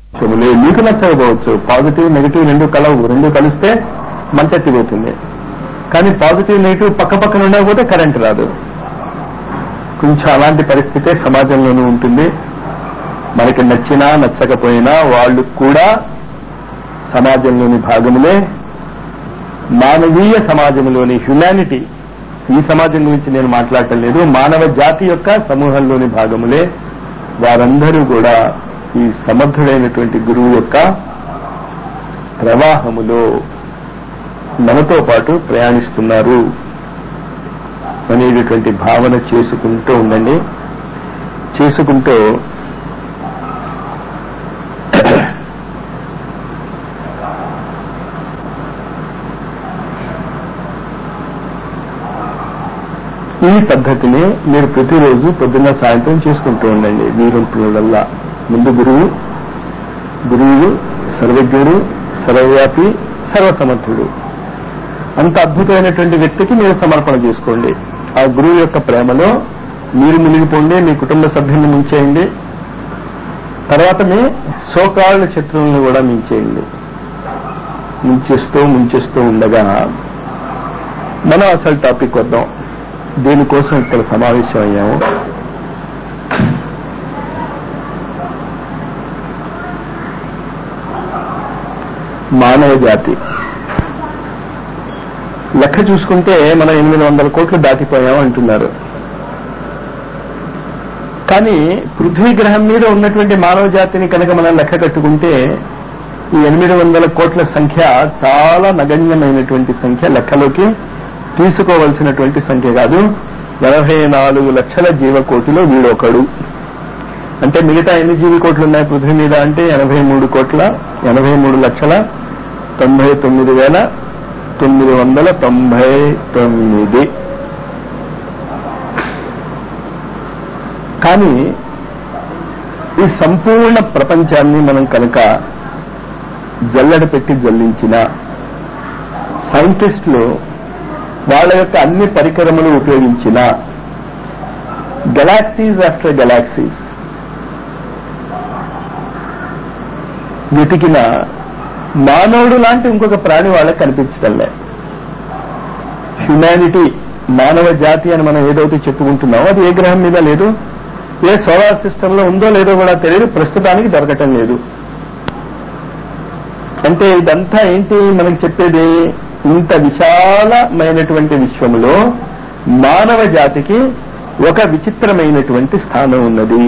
చెములే మీకు నచ్చకపోవచ్చు positive negative రెండు కలవు రెండు కలిస్తే మంటెత్తిపోతుంది కానీ పాజిటివ్ నెగిటివ్ పక్క పక్కన ఉండకపోతే కరెంట్ రాదు కొంచెం అలాంటి పరిస్థితే సమాజంలోనూ ఉంటుంది మనకి నచ్చినా నచ్చకపోయినా వాళ్ళు కూడా సమాజంలోని భాగములే మానవీయ సమాజంలోని హ్యుమానిటీ ఈ సమాజం గురించి నేను మాట్లాడటం లేదు మానవ జాతి యొక్క సమూహంలోని భాగములే వారందరూ కూడా ఈ సమర్థుడైనటువంటి గురువు యొక్క ప్రవాహములో మనతో పాటు ప్రయాణిస్తున్నారు అనేటటువంటి భావన చేసుకుంటూ ఉండండి చేసుకుంటూ ఈ పద్ధతిని మీరు ప్రతిరోజు పొద్దున్న సాయంత్రం చేసుకుంటూ ఉండండి వీరుంటున్నదల్లా ముందు గురువు గురువు సర్వజ్ఞుడు సర్వవ్యాపి సర్వసమర్థుడు అంత అద్భుతమైనటువంటి వ్యక్తికి మీరు సమర్పణ చేసుకోండి ఆ గురువు యొక్క ప్రేమలో మీరు మునిగిపోండి మీ కుటుంబ సభ్యుల్ని ముంచేయండి తర్వాత మీ సోకాళ్ళ శత్రువులను కూడా మించేయండి ముంచేస్తూ ముంచేస్తూ ఉండగా మనం అసలు టాపిక్ వద్దాం దీనికోసం ఇక్కడ సమావేశం అయ్యాము మానవ జాతి లెక్క చూసుకుంటే మనం ఎనిమిది వందల కోట్లు దాటిపోయాం అంటున్నారు కానీ పృథ్వీ గ్రహం మీద ఉన్నటువంటి మానవ జాతిని కనుక మనం లెక్క కట్టుకుంటే ఈ ఎనిమిది వందల కోట్ల సంఖ్య చాలా నగణ్యమైనటువంటి సంఖ్య లెక్కలోకి తీసుకోవలసినటువంటి సంఖ్య కాదు ఎనభై నాలుగు లక్షల జీవకోటిలో వీడొకడు అంటే మిగతా ఎన్ని జీవికోట్లు ఉన్నాయి పృథ్వీ మీద అంటే ఎనభై మూడు కోట్ల ఎనభై మూడు లక్షల తొంభై తొమ్మిది వేల తొమ్మిది వందల తొంభై తొమ్మిది కానీ ఈ సంపూర్ణ ప్రపంచాన్ని మనం కనుక జల్లెడ పెట్టి జల్లించిన సైంటిస్టులు వాళ్ళ యొక్క అన్ని పరికరములు ఉపయోగించిన గెలాక్సీస్ ఆఫ్టర్ గెలాక్సీస్ వెతికిన మానవుడు లాంటి ఇంకొక ప్రాణి వాళ్ళకి కనిపించటంలే హ్యుమానిటీ మానవ జాతి అని మనం ఏదైతే చెప్పుకుంటున్నామో అది ఏ గ్రహం మీద లేదు ఏ సోలార్ సిస్టమ్ లో ఉందో లేదో కూడా తెలియదు ప్రస్తుతానికి దొరకటం లేదు అంటే ఇదంతా ఏంటి మనకి చెప్పేది ఇంత విశాలమైనటువంటి విశ్వములో మానవ జాతికి ఒక విచిత్రమైనటువంటి స్థానం ఉన్నది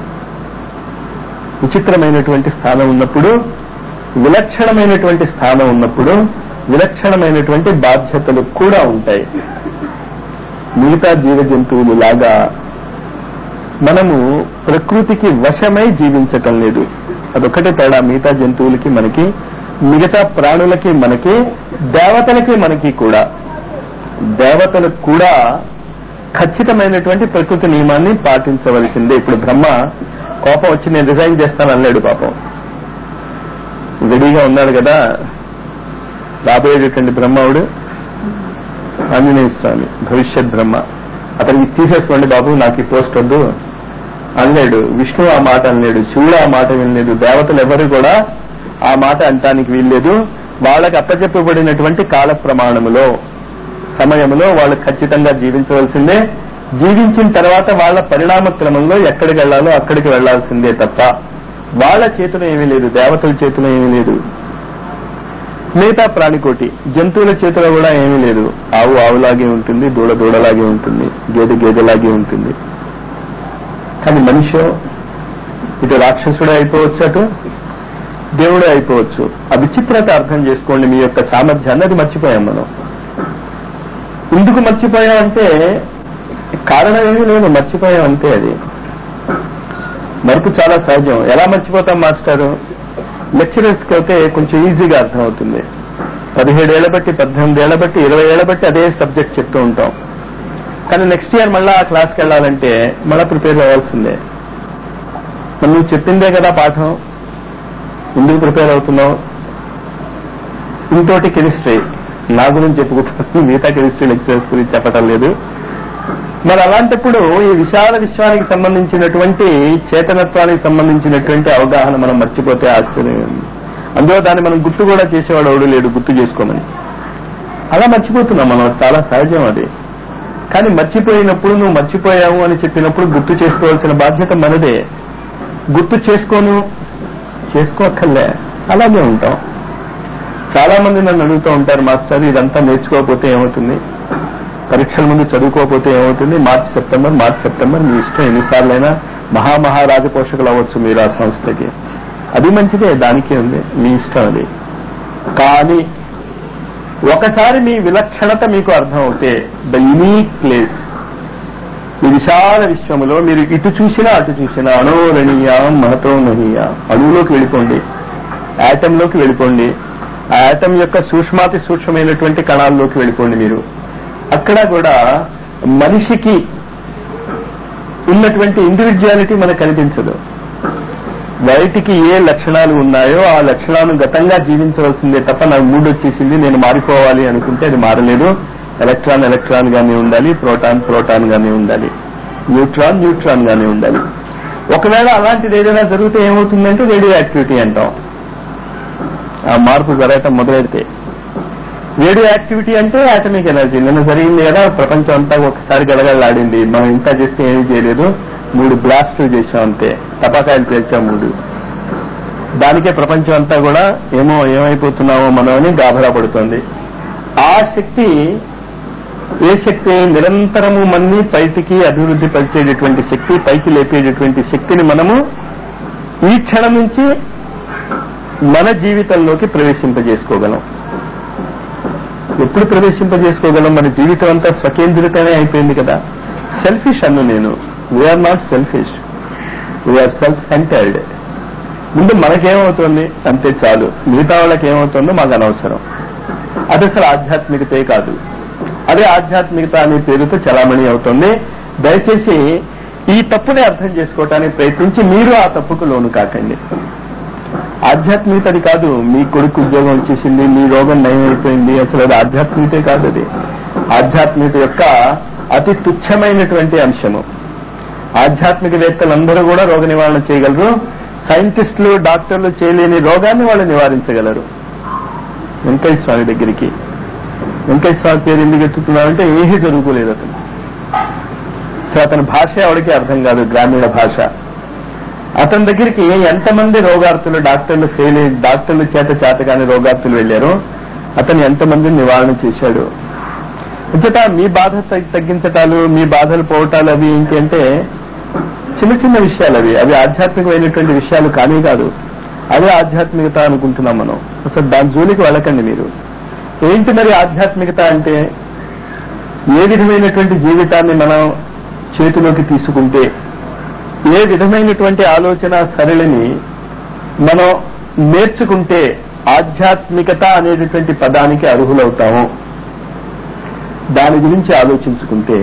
విచిత్రమైనటువంటి స్థానం ఉన్నప్పుడు విలక్షణమైనటువంటి స్థానం ఉన్నప్పుడు విలక్షణమైనటువంటి బాధ్యతలు కూడా ఉంటాయి మిగతా జీవ జంతువులు లాగా మనము ప్రకృతికి వశమై జీవించటం లేదు అదొక్కటే తేడా మిగతా జంతువులకి మనకి మిగతా ప్రాణులకి మనకి దేవతలకి మనకి కూడా దేవతలకు కూడా ఖచ్చితమైనటువంటి ప్రకృతి నియమాన్ని పాటించవలసిందే ఇప్పుడు బ్రహ్మ కోపం వచ్చి నేను రిజైన్ చేస్తాను అనలేడు పాపం రెడీగా ఉన్నాడు కదా రాబోయేటటువంటి బ్రహ్మవుడు ఆంజనేయ స్వామి భవిష్యత్ బ్రహ్మ అతనికి తీసేసుకోండి బాబు నాకు ఈ పోస్ట్ వద్దు అనలేడు విష్ణు ఆ మాట అనలేడు శివుడు ఆ మాట వినలేదు దేవతలు ఎవరు కూడా ఆ మాట అంటానికి వీల్లేదు వాళ్ళకి అప్పచెప్పబడినటువంటి కాల ప్రమాణములో సమయంలో వాళ్ళు ఖచ్చితంగా జీవించవలసిందే జీవించిన తర్వాత వాళ్ళ పరిణామ క్రమంలో ఎక్కడికి వెళ్లాలో అక్కడికి వెళ్లాల్సిందే తప్ప వాళ్ళ చేతిలో ఏమీ లేదు దేవతల చేతిలో ఏమీ లేదు మిగతా ప్రాణికోటి జంతువుల చేతిలో కూడా ఏమీ లేదు ఆవు ఆవులాగే ఉంటుంది దూడ దూడలాగే ఉంటుంది గేదె గేదెలాగే ఉంటుంది కానీ మనిషి ఇటు రాక్షసుడే అయిపోవచ్చు అటు దేవుడే అయిపోవచ్చు ఆ విచిత్రత అర్థం చేసుకోండి మీ యొక్క సామర్థ్యాన్ని అది మర్చిపోయాం మనం ఎందుకు మర్చిపోయామంటే కారణం ఏమీ లేదు మర్చిపోయాం అంతే అది మరుపు చాలా సహజం ఎలా మర్చిపోతాం మాస్టారు లెక్చరర్స్కి అయితే కొంచెం ఈజీగా అర్థమవుతుంది పదిహేడేళ్ల బట్టి పద్దెనిమిది ఏళ్ల బట్టి ఇరవై ఏళ్ల బట్టి అదే సబ్జెక్ట్ చెప్తూ ఉంటాం కానీ నెక్స్ట్ ఇయర్ మళ్ళా ఆ క్లాస్కి వెళ్ళాలంటే మళ్ళా ప్రిపేర్ అవ్వాల్సిందే మరి నువ్వు చెప్పిందే కదా పాఠం ఎందుకు ప్రిపేర్ అవుతున్నావు ఇంకోటి కెమిస్ట్రీ నా గురించి చెప్పుకుంటున్నాను మిగతా కెమిస్ట్రీ లెక్చరర్స్ గురించి చెప్పటం లేదు మరి అలాంటప్పుడు ఈ విశాల విశ్వానికి సంబంధించినటువంటి చేతనత్వానికి సంబంధించినటువంటి అవగాహన మనం మర్చిపోతే ఆశ్చర్యం ఉంది. అందులో దాన్ని మనం గుర్తు కూడా చేసేవాడు ఎవడు లేడు గుర్తు చేసుకోమని అలా మర్చిపోతున్నాం మనం చాలా సహజం అది కానీ మర్చిపోయినప్పుడు నువ్వు మర్చిపోయావు అని చెప్పినప్పుడు గుర్తు చేసుకోవాల్సిన బాధ్యత మనదే గుర్తు చేసుకోను చేసుకోక్కర్లే అలాగే ఉంటాం చాలా మంది నన్ను అడుగుతూ ఉంటారు మాస్టర్ ఇదంతా నేర్చుకోకపోతే ఏమవుతుంది పరీక్షల ముందు చదువుకోకపోతే ఏమవుతుంది మార్చి సెప్టెంబర్ మార్చి సెప్టెంబర్ మీ ఇష్టం ఎన్నిసార్లైనా మహామహారాజ పోషకులు అవ్వచ్చు మీరు ఆ సంస్థకి అది మంచిదే దానికే ఉంది మీ ఇష్టం అది కానీ ఒకసారి మీ విలక్షణత మీకు అర్థం అవుతే ద యునీక్ ప్లేస్ ఈ విశాల విశ్వములో మీరు ఇటు చూసినా అటు చూసినా అణోరణీయ మహతో నహీయ అణువులోకి వెళ్ళిపోండి యాటంలోకి వెళ్ళిపోండి ఆ యాటం యొక్క సూక్ష్మాతి సూక్ష్మమైనటువంటి కణాల్లోకి వెళ్ళిపోండి మీరు అక్కడ కూడా మనిషికి ఉన్నటువంటి ఇండివిజువాలిటీ మనకు కనిపించదు బయటికి ఏ లక్షణాలు ఉన్నాయో ఆ లక్షణాలను గతంగా జీవించవలసిందే తప్ప నాకు మూడు వచ్చేసింది నేను మారిపోవాలి అనుకుంటే అది మారలేదు ఎలక్ట్రాన్ ఎలక్ట్రాన్ గానే ఉండాలి ప్రోటాన్ ప్రోటాన్ గానే ఉండాలి న్యూట్రాన్ న్యూట్రాన్ గానే ఉండాలి ఒకవేళ అలాంటిది ఏదైనా జరిగితే ఏమవుతుందంటే రేడియో యాక్టివిటీ అంటాం ఆ మార్పు జరగటం మొదలెడితే రేడియో యాక్టివిటీ అంటే ఆటమిక్ ఎనర్జీ నిన్న జరిగింది కదా ప్రపంచం అంతా ఒకసారి గడగడలాడింది మనం ఇంత చేస్తే ఏమీ చేయలేదు మూడు బ్లాస్టులు చేశాం అంతే టపాకాయలు పేల్చాం మూడు దానికే ప్రపంచం అంతా కూడా ఏమో ఏమైపోతున్నామో మనం అని గాభరా పడుతుంది ఆ శక్తి ఏ శక్తి నిరంతరము మన్ని పైకి అభివృద్ధి పరిచేటటువంటి శక్తి పైకి లేపేటటువంటి శక్తిని మనము ఈ క్షణం నుంచి మన జీవితంలోకి ప్రవేశింపజేసుకోగలం ఎప్పుడు ప్రవేశింపజేసుకోగలం మన జీవితం అంతా స్వకేంద్రితమే అయిపోయింది కదా సెల్ఫిష్ అన్ను నేను we are not selfish we are self centred ముందు మనకేమవుతుంది అంతే చాలు మిగతా వాళ్ళకి ఏమవుతుందో మాకు అనవసరం అది అసలు ఆధ్యాత్మికతే కాదు అదే ఆధ్యాత్మికత అనే పేరుతో చలామణి అవుతుంది దయచేసి ఈ తప్పుని అర్థం చేసుకోవటానికి ప్రయత్నించి మీరు ఆ తప్పుకు లోను కాకండి ఆధ్యాత్మికతది కాదు మీ కొడుకు ఉద్యోగం వచ్చేసింది మీ రోగం నయం అయిపోయింది అసలు అది ఆధ్యాత్మికతే కాదు అది ఆధ్యాత్మికత యొక్క అతి తుచ్చమైనటువంటి అంశము ఆధ్యాత్మికవేత్తలందరూ కూడా రోగ నివారణ చేయగలరు సైంటిస్టులు డాక్టర్లు చేయలేని రోగాన్ని వాళ్ళు నివారించగలరు వెంకయ్య స్వామి దగ్గరికి వెంకయ్య స్వామి పేరు ఎందుకు ఎత్తుతున్నారంటే ఏమీ చదువుకోలేదు అతను సో అతని భాష ఎవరికి అర్థం కాదు గ్రామీణ భాష అతని దగ్గరికి ఎంతమంది రోగార్తులు డాక్టర్లు ఫెయిల్ అయ్యి డాక్టర్ల చేత చేతగాని రోగార్తులు వెళ్లారో అతను ఎంతమందిని నివారణ చేశాడు అంచేత మీ బాధ తగ్- తగ్గించటాలు మీ బాధలు పోవటాలు అవి ఏంటంటే చిన్న చిన్న విషయాలు అవి అవి ఆధ్యాత్మికమైనటువంటి విషయాలు కానీ కాదు అదే ఆధ్యాత్మికత అనుకుంటున్నాం మనం అసలు దాని జోలికి వెళ్ళకండి మీరు ఏంటి మరి ఆధ్యాత్మికత అంటే ఏ విధమైనటువంటి జీవితాన్ని మనం చేతిలోకి తీసుకుంటే ఏ విధమైనటువంటి ఆలోచన సరళిని మనం నేర్చుకుంటే ఆధ్యాత్మికత అనేటటువంటి పదానికి అర్హులవుతాము దాని గురించి ఆలోచించుకుంటే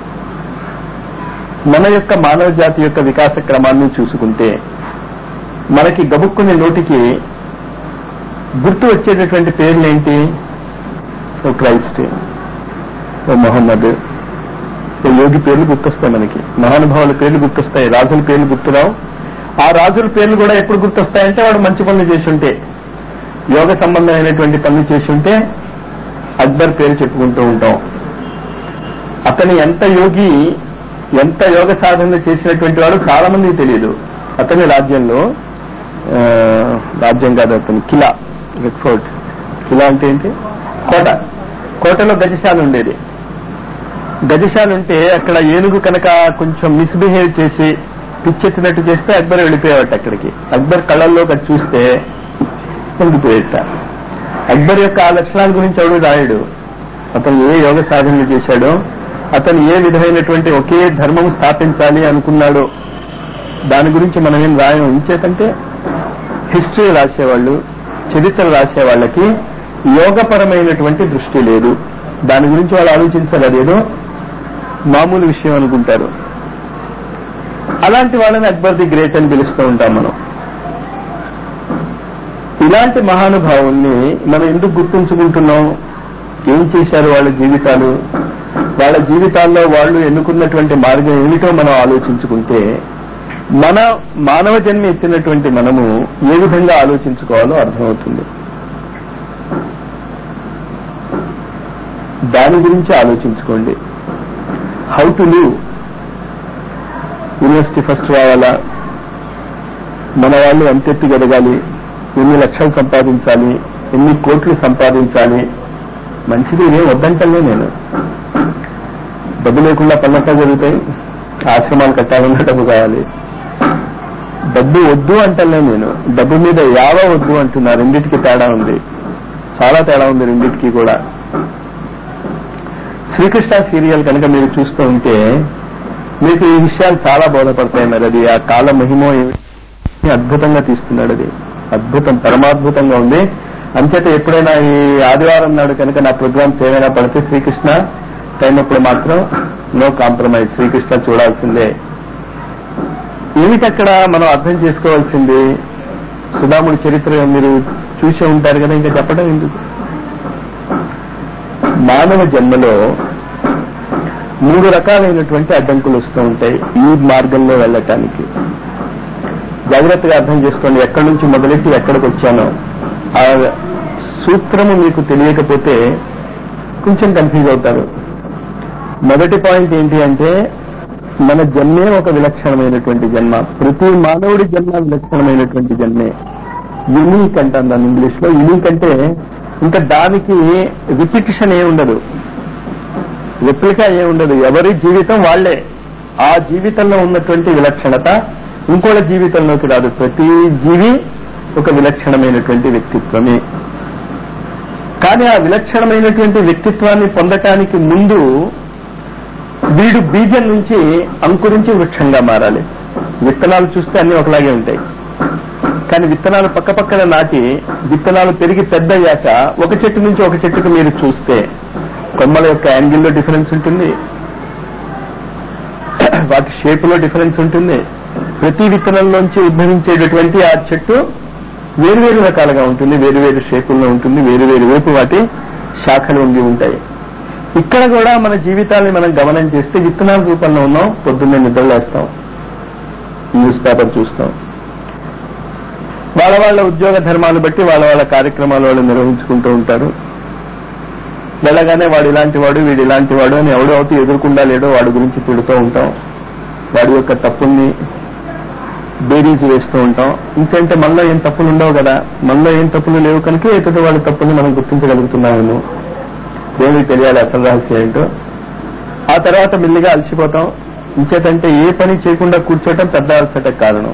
మన యొక్క మానవ జాతి యొక్క వికాస క్రమాన్ని చూసుకుంటే మనకి గబుక్కుని నోటికి గుర్తు వచ్చేటటువంటి పేర్లేంటి ఓ క్రైస్ట్ ఓ మొహమ్మద్ ఓ యోగి పేర్లు గుర్తొస్తాయి మనకి మహానుభావుల పేర్లు గుర్తొస్తాయి రాజుల పేర్లు గుర్తురావు ఆ రాజుల పేర్లు కూడా ఎప్పుడు గుర్తొస్తాయంటే వాడు మంచి పనులు చేసి ఉంటే యోగ సంబంధమైనటువంటి పనులు చేసి ఉంటే అక్బర్ పేరు చెప్పుకుంటూ ఉంటాం అతను ఎంత యోగి ఎంత యోగ సాధన చేసినటువంటి వాడు చాలా మందికి తెలియదు అతని రాజ్యంలో ఆ, రాజ్యం కాదు అతని కిలా రెడ్ ఫోర్ట్ కిలా అంటే ఏంటి కోట కోటలో గజశాల ఉండేది గజశాల ఉంటే అక్కడ ఏనుగు కనుక కొంచెం మిస్బిహేవ్ చేసి పిచ్చెత్తినట్టు చేస్తే అక్బర్ వెళ్ళిపోయేవాట అక్కడికి అక్బర్ కళ్ళల్లోకి అది చూస్తే పొంగిపోయేట అక్బర్ యొక్క ఆ లక్షణాల గురించి ఎవడు రాయడు అతను ఏ యోగ సాధనలు చేశాడో అతను ఏ విధమైనటువంటి ఒకే ధర్మం స్థాపించాలి అనుకున్నాడో దాని గురించి మనం ఏం రాయం ఇంచేతంటే హిస్టరీ రాసేవాళ్ళు చరిత్ర రాసే వాళ్ళకి యోగపరమైనటువంటి దృష్టి లేదు దాని గురించి వాళ్ళు ఆలోచించాలి అదేదో మామూలు విషయం అనుకుంటారు అలాంటి వాళ్ళని అక్బర్ ది గ్రేట్ అని పిలుస్తూ ఉంటాం మనం ఇలాంటి మహానుభావుల్ని మనం ఎందుకు గుర్తుంచుకుంటున్నాం ఏం చేశారు వాళ్ళ జీవితాలు వాళ్ళ జీవితాల్లో వాళ్ళు ఎన్నుకున్నటువంటి మార్గం ఏమిటో మనం ఆలోచించుకుంటే మన మానవ జన్మ ఎత్తినటువంటి మనము ఏ విధంగా ఆలోచించుకోవాలో అర్థమవుతుంది దాని గురించి ఆలోచించుకోండి how to live university first రావాలా మన వాళ్ళు అంతెత్తు ఎదగాలి ఎన్ని లక్షలు సంపాదించాలి ఎన్ని కోట్లు సంపాదించాలి మంచిది ఏం వద్దంటలే నేను డబ్బు లేకుండా పనులంతా జరుగుతాయి ఆశ్రమాలు కట్టాలన్నా డబ్బు కావాలి డబ్బు వద్దు అంటలే నేను డబ్బు మీద యావ వద్దు అంటున్నా రెండింటికి తేడా ఉంది చాలా తేడా ఉంది రెండింటికి కూడా శ్రీకృష్ణ సీరియల్ కనుక మీరు చూస్తూ ఉంటే మీకు ఈ విషయాలు చాలా బోధపడతాయి మరి అది ఆ కాల మహిమో ఏమి అద్భుతంగా తీస్తున్నాడు అది అద్భుతం పరమాద్భుతంగా ఉంది అంచేత ఎప్పుడైనా ఈ ఆదివారం నాడు కనుక నా ప్రోగ్రామ్స్ ఏమైనా పడితే శ్రీకృష్ణ టైం అప్పుడు మాత్రం నో కాంప్రమైజ్ శ్రీకృష్ణ చూడాల్సిందే ఏమిటక్కడ మనం అర్థం చేసుకోవాల్సింది సుధాముడి చరిత్ర మీరు చూసే ఉంటారు కదా ఇంకా చెప్పడం ఎందుకు మానవ జన్మలో మూడు రకాలైనటువంటి అడ్డంకులు వస్తూ ఉంటాయి ఈ మార్గంలో వెళ్ళటానికి జాగ్రత్తగా అర్థం చేసుకోండి ఎక్కడి నుంచి మొదలెట్టి ఎక్కడికి వచ్చానో ఆ సూత్రము మీకు తెలియకపోతే కొంచెం కన్ఫ్యూజ్ అవుతారు మొదటి పాయింట్ ఏంటి అంటే మన జన్మే ఒక విలక్షణమైనటువంటి జన్మ ప్రతి మానవుడి జన్మ విలక్షణమైనటువంటి జన్మే యునీక్ అంటాను దాన్ని ఇంగ్లీష్ లో యునీక్ అంటే ఇంకా దానికి రిపిటిషన్ ఏ ఉండదు రెప్లికా ఏ ఉండదు ఎవరి జీవితం వాళ్లే ఆ జీవితంలో ఉన్నటువంటి విలక్షణత ఇంకోళ్ళ జీవితంలోకి రాదు ప్రతి జీవి ఒక విలక్షణమైనటువంటి వ్యక్తిత్వమే కానీ ఆ విలక్షణమైనటువంటి వ్యక్తిత్వాన్ని పొందటానికి ముందు వీడు బీజం నుంచి అంకురించి వృక్షంగా మారాలి విత్తనాలు చూస్తే అన్ని ఒకలాగే ఉంటాయి కానీ విత్తనాలు పక్క పక్కన నాటి విత్తనాలు పెరిగి పెద్దయ్యాక ఒక చెట్టు నుంచి ఒక చెట్టుకు మీరు చూస్తే కొమ్మల యొక్క యాంగిల్లో డిఫరెన్స్ ఉంటుంది వాటి షేపులో డిఫరెన్స్ ఉంటుంది ప్రతి విత్తనంలోంచి ఉద్భవించేటటువంటి ఆ చెట్టు వేరువేరు రకాలుగా ఉంటుంది వేరువేరు షేపుల్లో ఉంటుంది వేరువేరు వైపు వాటి శాఖలు ఉండి ఉంటాయి ఇక్కడ కూడా మన జీవితాన్ని మనం గమనం చేస్తే విత్తనాల రూపంలో ఉన్నాం పొద్దున్నే నిద్రలేస్తాం న్యూస్ పేపర్ చూస్తాం వాళ్ళ వాళ్ళ ఉద్యోగ ధర్మాలు బట్టి వాళ్ళ వాళ్ళ కార్యక్రమాలు వాళ్ళు నిర్వహించుకుంటూ ఉంటారు వెళ్ళగానే వాడు ఇలాంటి వాడు వీడు ఇలాంటి వాడు అని ఎవడో అవుతూ ఎదుర్కొండా లేడో వాడి గురించి తిడుతూ ఉంటాం వాడి యొక్క తప్పుల్ని బేరీజ్ వేస్తూ ఉంటాం ఇంకంటే మనలో ఏం తప్పులు ఉండవు కదా మనలో ఏం తప్పులు లేవు కనుక ఎదుటి వాళ్ళ తప్పుల్ని మనం గుర్తించగలుగుతున్నాము దేవుడికి తెలియాలి అసలు రహస్యం ఏంటో ఆ తర్వాత మెల్లిగా అలసిపోతాం ఇంకేతంటే ఏ పని చేయకుండా కూర్చోవటం పెద్ద అలసట కారణం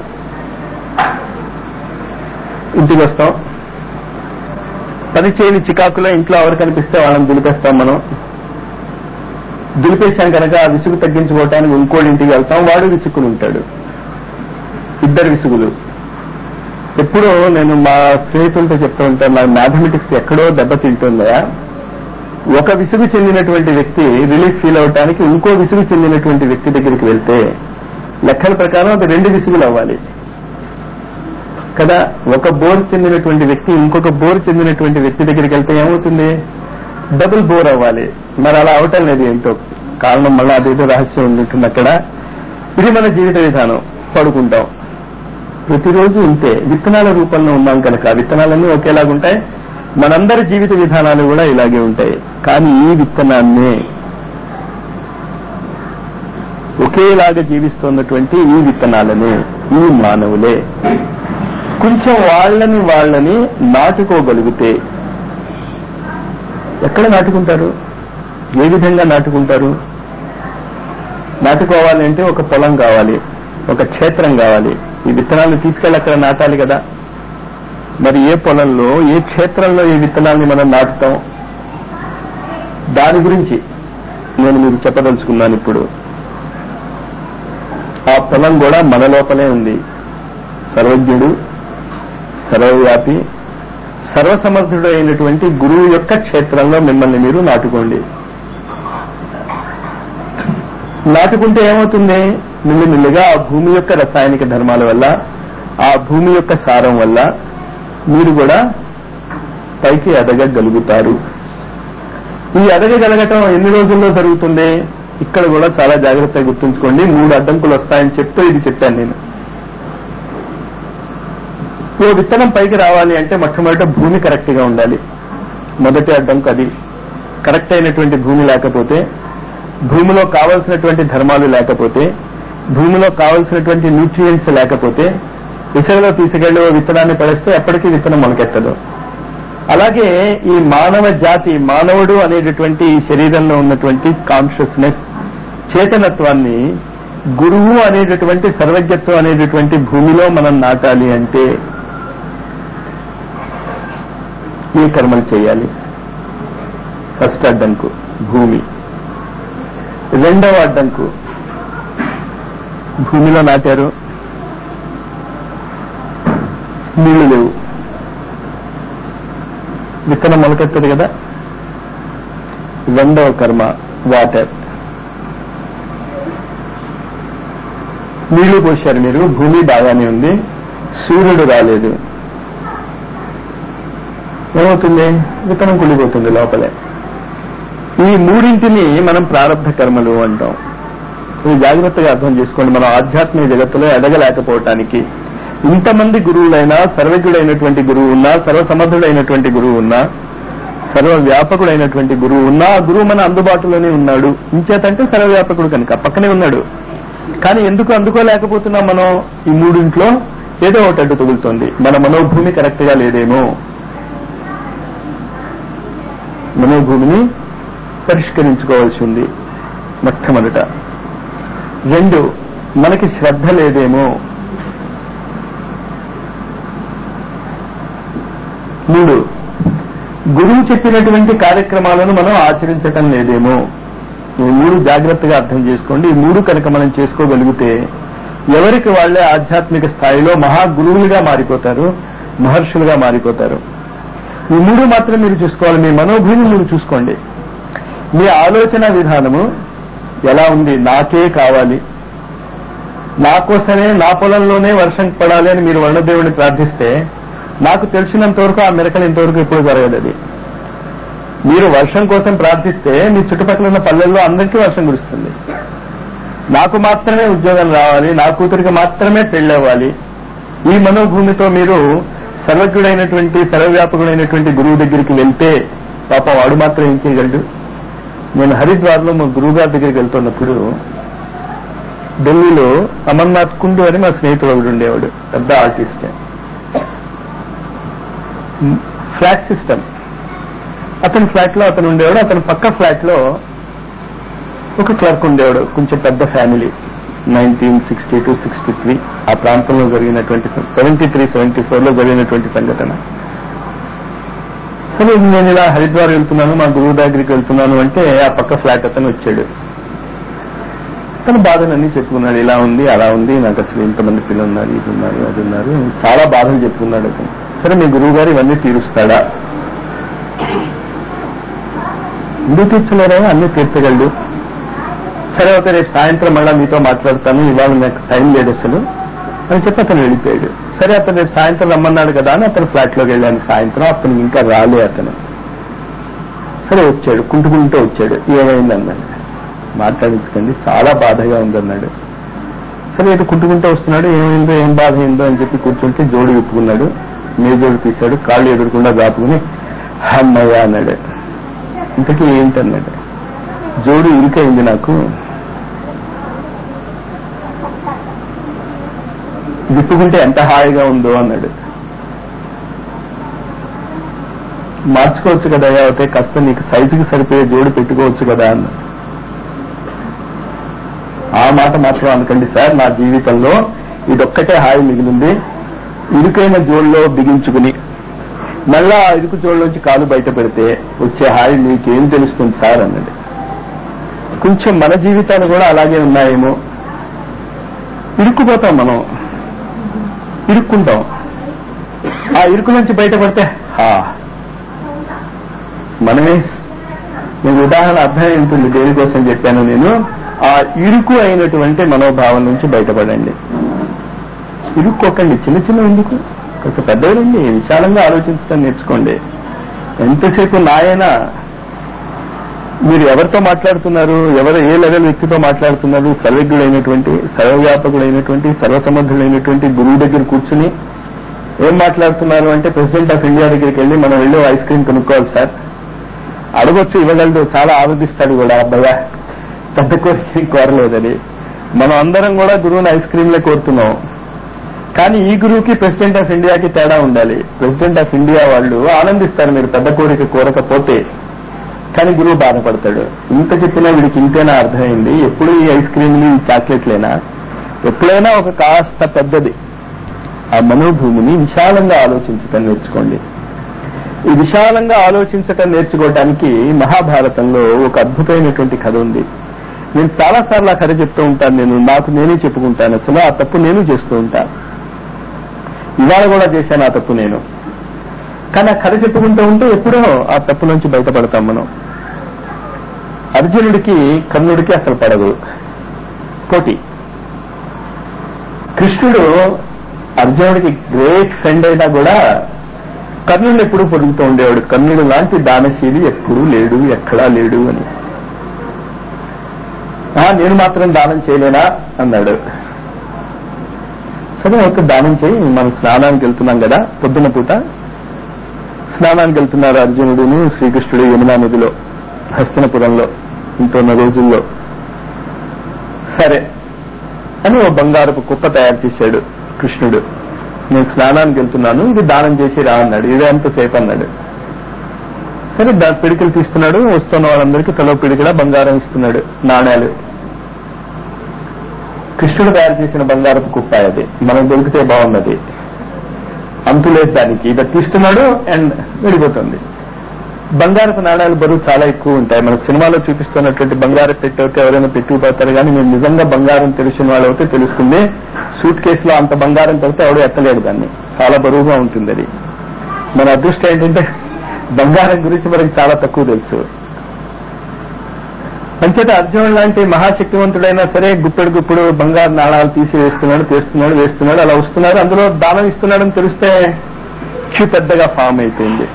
ఇంటికి వస్తాం పని చేయని చికాకులో ఇంట్లో ఎవరు కనిపిస్తే వాళ్ళని దులిపేస్తాం మనం దులిపేశాం కనుక ఆ విసుగు తగ్గించుకోవటానికి ఇంకోటి ఇంటికి వెళ్తాం వాడు విసుక్కుని ఉంటాడు ఇద్దరు విసుగులు ఎప్పుడూ నేను మా స్నేహితులతో చెప్తూ ఉంటాను నా మ్యాథమెటిక్స్ ఎక్కడో దెబ్బతింటుందా ఒక విసుగు చెందినటువంటి వ్యక్తి రిలీఫ్ ఫీల్ అవటానికి ఇంకో విసుగు చెందినటువంటి వ్యక్తి దగ్గరికి వెళ్తే లెక్కల ప్రకారం అది రెండు విసుగులు అవ్వాలి కదా ఒక బోర్ చెందినటువంటి వ్యక్తి ఇంకొక బోర్ చెందినటువంటి వ్యక్తి దగ్గరికి వెళ్తే ఏమవుతుంది డబుల్ బోర్ అవ్వాలి మరి అలా అవటం లేదు ఏంటో కారణం మళ్ళీ అదేదో రహస్యం ఉంటుంది అక్కడ ఇది మన జీవిత విధానం పడుకుంటాం ప్రతిరోజు ఇంతే విత్తనాల రూపంలో ఉన్నాం కనుక విత్తనాలన్నీ ఒకేలాగుంటాయి మనందరి జీవిత విధానాలు కూడా ఇలాగే ఉంటాయి కానీ ఈ విత్తనాన్నే ఒకేలాగా జీవిస్తున్నటువంటి ఈ విత్తనాలనే ఈ మానవులే కొంచెం వాళ్ళని వాళ్ళని నాటుకోగలిగితే ఎక్కడ నాటుకుంటారు ఏ విధంగా నాటుకుంటారు నాటుకోవాలి అంటే ఒక పొలం కావాలి ఒక క్షేత్రం కావాలి ఈ విత్తనాలు తీసుకెళ్ళి అక్కడ నాటాలి కదా మరి ఏ పొలంలో ఏ క్షేత్రంలో ఈ విత్తనాల్ని మనం నాటుతాం దాని గురించి నేను మీకు చెప్పదలుచుకున్నాను ఇప్పుడు ఆ పొలం కూడా మన లోపలే ఉంది సర్వజ్ఞుడు సర్వవ్యాపి సర్వసమర్థుడు అయినటువంటి గురువు యొక్క క్షేత్రంలో మిమ్మల్ని మీరు నాటుకోండి నాటుకుంటే ఏమవుతుంది మెల్లిమెల్లిగా ఆ భూమి యొక్క రసాయనిక ధర్మాల వల్ల ఆ భూమి యొక్క సారం వల్ల మీరు కూడా పైకి ఎదగగలుగుతారు ఈ ఎదగగలగటం ఎన్ని రోజుల్లో జరుగుతుంది ఇక్కడ కూడా చాలా జాగ్రత్తగా గుర్తుంచుకోండి మూడు అడ్డంకులు వస్తాయని చెప్తూ ఇది చెప్పాను నేను ఓ విత్తనం పైకి రావాలి అంటే మొట్టమొదట భూమి కరెక్ట్ గా ఉండాలి మొదటి అడ్డంకు అది కరెక్ట్ అయినటువంటి భూమి లేకపోతే భూమిలో కావలసినటువంటి ధర్మాలు లేకపోతే భూమిలో కావలసినటువంటి న్యూట్రియంట్స్ లేకపోతే ఇసుకలో తీసుకెళ్లి ఓ విత్తనాన్ని పడేస్తే ఎప్పటికీ విత్తనం మొలకెత్తదు అలాగే ఈ మానవ జాతి మానవుడు అనేటటువంటి ఈ శరీరంలో ఉన్నటువంటి కాన్షియస్నెస్ చేతనత్వాన్ని గురువు అనేటటువంటి సర్వజ్ఞత్వం అనేటటువంటి భూమిలో మనం నాటాలి అంటే ఈ కర్మలు చేయాలి ఫస్ట్ అడ్డంకు భూమి రెండవ అడ్డంకు భూమిలో నాటారు నీళ్లు లేవు విత్తనం మొలకెత్తదు కదా రెండవ కర్మ వాటర్ నీళ్లు పోశారు మీరు భూమి బాగానే ఉంది సూర్యుడు రాలేదు ఏమవుతుంది విత్తనం కుళ్ళిపోతుంది లోపలే ఈ మూడింటిని మనం ప్రారంభ కర్మలు అంటాం ఇది జాగ్రత్తగా అర్థం చేసుకోండి మనం ఆధ్యాత్మిక జగత్తులో ఎదగలేకపోవటానికి ఇంతమంది గురువులైనా సర్వజ్ఞుడైనటువంటి గురువు ఉన్నా సర్వసమర్థుడైనటువంటి గురువు ఉన్నా సర్వవ్యాపకుడైనటువంటి గురువు ఉన్నా ఆ గురువు మన అందుబాటులోనే ఉన్నాడు ఇంచేతంటే సర్వవ్యాపకుడు కనుక పక్కనే ఉన్నాడు కానీ ఎందుకు అందుకోలేకపోతున్నాం మనం ఈ మూడింట్లో ఏదో ఒకటి అడ్డు తగులుతోంది మన మనోభూమి కరెక్ట్ గా లేదేమో మనోభూమిని పరిష్కరించుకోవాల్సి ఉంది మొట్టమొదట రెండు మనకి శ్రద్ధ లేదేమో మూడు గురువు చెప్పినటువంటి కార్యక్రమాలను మనం ఆచరించటం లేదేమో ఈ మూడు జాగ్రత్తగా అర్థం చేసుకోండి ఈ మూడు కనుక మనం చేసుకోగలిగితే ఎవరికి వాళ్లే ఆధ్యాత్మిక స్థాయిలో మహా గురువులుగా మారిపోతారు మహర్షులుగా మారిపోతారు ఈ మూడు మాత్రం మీరు చూసుకోవాలి మీ మనోభూమి మీరు చూసుకోండి మీ ఆలోచన విధానము ఎలా ఉంది నాకే కావాలి నా కోసమే నా పొలంలోనే వర్షం పడాలి అని మీరు వర్ణదేవుని ప్రార్థిస్తే నాకు తెలిసినంత వరకు ఆ మిరకలు ఇంతవరకు ఎప్పుడు జరగదు మీరు వర్షం కోసం ప్రార్థిస్తే మీ చుట్టుపక్కల ఉన్న పల్లెల్లో అందరికీ వర్షం కురుస్తుంది నాకు మాత్రమే ఉద్యోగం రావాలి నా కూతురికి మాత్రమే పెళ్ళవ్వాలి ఈ మనోభూమితో మీరు సర్వజ్ఞుడైనటువంటి సర్వవ్యాపకుడైనటువంటి గురువు దగ్గరికి వెళ్తే పాపం వాడు మాత్రం ఏం చేయగలడు నేను హరిద్వార్లో మా గురువు గారి దగ్గరికి వెళ్తున్నప్పుడు ఢిల్లీలో అమర్నాథ్ కుండు అని మా స్నేహితుడు ఒకడు ఉండేవాడు పెద్ద ఆర్టిస్ట్ ఫ్లాట్ సిస్టమ్ అతని ఫ్లాట్ లో అతను ఉండేవాడు అతని పక్క ఫ్లాట్ లో ఒక క్లర్క్ ఉండేవాడు కొంచెం పెద్ద family nineteen sixty two sixty three ఆ ప్రాంతంలో జరిగినటువంటి సెవెంటీ త్రీ సెవెంటీ ఫోర్ లో జరిగినటువంటి సంఘటన సరే నేను ఇలా హరిద్వార్ వెళ్తున్నాను మా గురువు దగ్గరికి వెళ్తున్నాను అంటే ఆ పక్క ఫ్లాట్ అతను వచ్చాడు తన బాధలన్నీ చెప్పుకున్నాడు ఇలా ఉంది అలా ఉంది నాకు అసలు ఇంతమంది పిల్లలు ఉన్నారు ఇది ఉన్నారు అది ఉన్నారు చాలా బాధలు చెప్పుకున్నాడు అతను సరే మీ గురువు గారు ఇవన్నీ తీరుస్తాడా ఎందుకు తీర్చలేరా అన్ని తీర్చగలడు సరే ఓకే రేపు సాయంత్రం మళ్ళా మీతో మాట్లాడతాను ఇవాళ నాకు టైం లేదు అసలు అని చెప్పి అతను వెళ్ళిపోయాడు సరే అతను రేపు సాయంత్రం రమ్మన్నాడు కదా అని అతను ఫ్లాట్ లోకి వెళ్ళాను సాయంత్రం అతను ఇంకా రాలే అతను సరే వచ్చాడు కుంటుకుంటూ వచ్చాడు ఏమైందన్నాడు మాట్లాడించకండి చాలా బాధగా ఉందన్నాడు సరే ఇటు కుంటుకుంటూ వస్తున్నాడు ఏమైందో ఏం బాధ అయిందో అని చెప్పి కూర్చుంటే జోడు విప్పుకున్నాడు మేజోడు తీశాడు కాళ్ళు ఎదురకుండా దాపుకుని అమ్మయ్య అన్నాడు ఇంతకీ ఏంటన్నాడు జోడు ఇరుకైంది నాకు విప్పుకుంటే ఎంత హాయిగా ఉందో అన్నాడు మార్చుకోవచ్చు కదా అయితే కాస్త నీకు సైజుకి సరిపోయే జోడు పెట్టుకోవచ్చు కదా అన్న ఆ మాట మాత్రం అనకండి సార్ నా జీవితంలో ఇదొక్కటే హాయి మిగిలింది ఇరుకైన జోడులో బిగించుకుని మళ్ళా ఆ ఇరుకు జోడులోంచి కాలు బయట పెడితే వచ్చే హాయి మీకేం తెలుస్తుంది సార్ అన్నది కొంచెం మన జీవితాలు కూడా అలాగే ఉన్నాయేమో ఇరుక్కుపోతాం మనం ఇరుక్కుంటాం ఆ ఇరుకు నుంచి బయటపడితే హా మనమే మీకు ఉదాహరణ అర్థం ఉంటుంది దేనికోసం చెప్పాను నేను ఆ ఇరుకు అయినటువంటి మనోభావం నుంచి బయటపడండి ఇరుక్కోకండి చిన్న చిన్న ఎందుకు కొంత పెద్దవారండి విశాలంగా ఆలోచించడం నేర్చుకోండి ఎంతసేపు నాయన మీరు ఎవరితో మాట్లాడుతున్నారు ఎవరు ఏ లెవెల్ వ్యక్తితో మాట్లాడుతున్నారు సర్వజ్ఞుడైనటువంటి సర్వవ్యాపకుడైనటువంటి సర్వసమర్థుడైనటువంటి గురువు దగ్గర కూర్చుని ఏం మాట్లాడుతున్నారు అంటే ప్రెసిడెంట్ ఆఫ్ ఇండియా దగ్గరికి వెళ్ళి మనం వెళ్ళి ఐస్ క్రీమ్ కొనుక్కోవాలి సార్ అడగొచ్చు ఇవ్వగలదు చాలా ఆలోచిస్తాడు కూడా అబ్బాయ పెద్ద కోరిక కోరలేదని మనం అందరం కూడా గురువుని ఐస్ క్రీమ్లే కోరుతున్నాం కానీ ఈ గురువుకి ప్రెసిడెంట్ ఆఫ్ ఇండియాకి తేడా ఉండాలి ప్రెసిడెంట్ ఆఫ్ ఇండియా వాళ్ళు ఆనందిస్తారు మీరు పెద్ద కోరిక కోరకపోతే కానీ గురువు బాధపడతాడు ఇంత చెప్పినా వీడికి ఇంతేనా అర్థమైంది ఎప్పుడు ఈ ఐస్ క్రీమ్లు ఈ చాక్లెట్లేనా ఎప్పుడైనా ఒక కాస్త పెద్దది ఆ మనోభూమిని విశాలంగా ఆలోచించటం నేర్చుకోండి ఈ విశాలంగా ఆలోచించటం నేర్చుకోవడానికి మహాభారతంలో ఒక అద్భుతమైనటువంటి కథ ఉంది నేను చాలా సార్లు ఆ కథ చెప్తూ ఉంటాను నేను నాకు నేనే చెప్పుకుంటాను అసలు ఆ తప్పు నేను చేస్తూ ఉంటాను ఇవాళ కూడా చేశాను ఆ తప్పు నేను కానీ ఆ కథ చెప్పుకుంటూ ఉంటే ఎప్పుడో ఆ తప్పు నుంచి బయటపడతాం మనం అర్జునుడికి కర్ణుడికి అసలు పడదు పోటీ కృష్ణుడు అర్జునుడికి గ్రేట్ ఫ్రెండ్ అయినా కూడా కర్ణుడు ఎప్పుడూ పొరుగుతూ ఉండేవాడు కర్ణుడు లాంటి దానశీలి ఎప్పుడూ లేడు ఎక్కడా లేడు అని "ఆ, నేను మాత్రం దానం చేయలేనా అన్నాడు సరే ఒక దానం చేయి మనం స్నానానికి వెళ్తున్నాం కదా పొద్దున పూట స్నానానికి వెళ్తున్నారు అర్జునుడును శ్రీకృష్ణుడు యమునా నదిలో హస్తినపురంలో ఇంటున్న రోజుల్లో సరే అని ఓ బంగారపు కుప్ప తయారు చేశాడు కృష్ణుడు నేను స్నానానికి వెళ్తున్నాను ఇది దానం చేసి రా అన్నాడు ఇదే ఎంతసేపు అన్నాడు సరే దా పిడికలు తీస్తున్నాడు వస్తున్న వాళ్ళందరికీ తలో పిడికల బంగారం ఇస్తున్నాడు నాణ్యాలు కృష్ణుడు తయారు చేసిన బంగారపు కుప్ప అది మనం దొరికితే బాగున్నది అంతులేదు దానికి ఇక తీస్తున్నాడు అండ్ వెళ్ళిపోతుంది బంగారపు నాణ్యాలు బరువు చాలా ఎక్కువ ఉంటాయి మన సినిమాలో చూపిస్తున్నటువంటి బంగారం పెట్టి అయితే ఎవరైనా పెట్టుకుపోతారు కానీ మీరు నిజంగా బంగారం తెలిసిన వాళ్ళు అయితే తెలుస్తుంది సూట్ కేసులో అంత బంగారం పెడితే ఎవడు ఎత్తలేడు దాన్ని చాలా బరువుగా ఉంటుంది అది మన అదృష్టం ఏంటంటే బంగారం గురించి మనకి చాలా తక్కువ తెలుసు అంచేత అర్జునుడు లాంటి మహాశక్తివంతుడైనా సరే గుప్పెడు గుప్పుడు బంగారు నాణాలు తీసి వేస్తున్నాడు తీస్తున్నాడు వేస్తున్నాడు అలా వస్తున్నాడు అందులో దానం ఇస్తున్నాడని తెలిస్తే క్యూ పెద్దగా ఫామ్ అయిపోయింది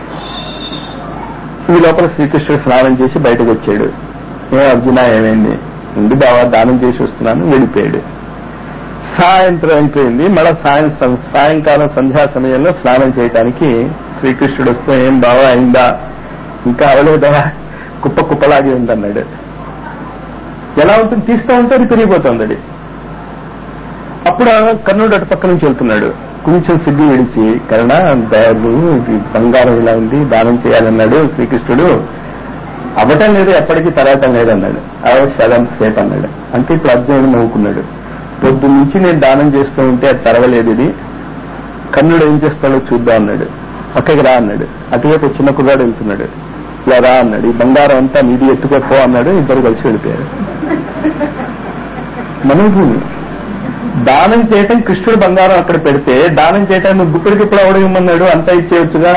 ఈ లోపల శ్రీకృష్ణుడు స్నానం చేసి బయటకు వచ్చాడు ఏ అర్జున ఏమైంది ఉంది బావా దానం చేసి వస్తున్నాను వెళ్ళిపోయాడు సాయంత్రం అయిపోయింది మళ్ళా సాయం సాయంకాలం సంధ్యా సమయంలో స్నానం చేయడానికి శ్రీకృష్ణుడు వస్తే ఏం బావా అయిందా ఇంకా అవలేదా కుప్ప కుప్పలాగే ఉందన్నాడు ఎలా ఉంటుంది తీస్తూ ఉంటే అది పెరిగిపోతుంది అది అప్పుడు ఆ కర్ణుడు అటు పక్క నుంచి వెళ్తున్నాడు కొంచెం సిగ్గు విడిచి కరుణ దయాలు ఇది బంగారం ఇలా ఉంది దానం చేయాలన్నాడు శ్రీకృష్ణుడు అవ్వటం లేదు ఎప్పటికీ తరగటం లేదన్నాడు అదే శరం సేపు అన్నాడు అంటే ఇప్పుడు అర్జునుడు నవ్వుకున్నాడు పొద్దు నుంచి నేను దానం చేస్తూ ఉంటే అది తరగలేదు ఇది కర్ణుడు ఏం చేస్తాడో చూద్దాం అన్నాడు పక్కకి రా అన్నాడు అటువైపు ఒక చిన్న కుర్రాడు వెళ్తున్నాడు ఇలా రా అన్నాడు ఈ బంగారం అంతా మీది ఎత్తుకోపో అన్నాడు ఇద్దరు కలిసి వెళ్ళిపోయారు మనోభూమి దానం చేయటం కృష్ణుడు బంగారం అక్కడ పెడితే దానం చేయటం నువ్వు గుప్పిడికి ఇప్పుడు అవడం ఇమ్మన్నాడు అంతా ఇచ్చేయచ్చుగా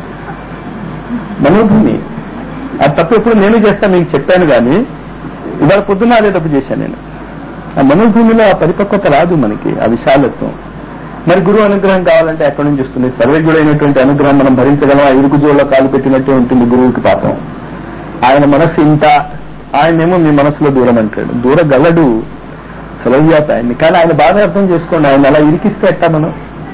మనోభూమి ఆ తప్పు ఎప్పుడు నేను చేస్తాను మీకు చెప్పాను కానీ ఇవాళ పొద్దున్న అదే తప్పు చేశాను నేను ఆ మనోభూమిలో ఆ పరిపక్వత రాదు మనకి ఆ విశాలత్వం మరి గురువు అనుగ్రహం కావాలంటే ఎక్కడి నుంచి వస్తుంది సర్వజ్ఞుడైనటువంటి అనుగ్రహం మనం భరించగలం ఆ ఇరుకు జోల్లో కాలు పెట్టినట్టే ఉంటుంది గురువుకి పాపం ఆయన మనస్సు ఇంత ఆయనేమో మీ మనసులో దూరం అంటాడు దూరగలడు సర్వవ్యాప ఆయన్ని కానీ ఆయన బాధ అర్థం చేసుకోండి ఆయన అలా ఇరికిస్తే ఎట్టా మనం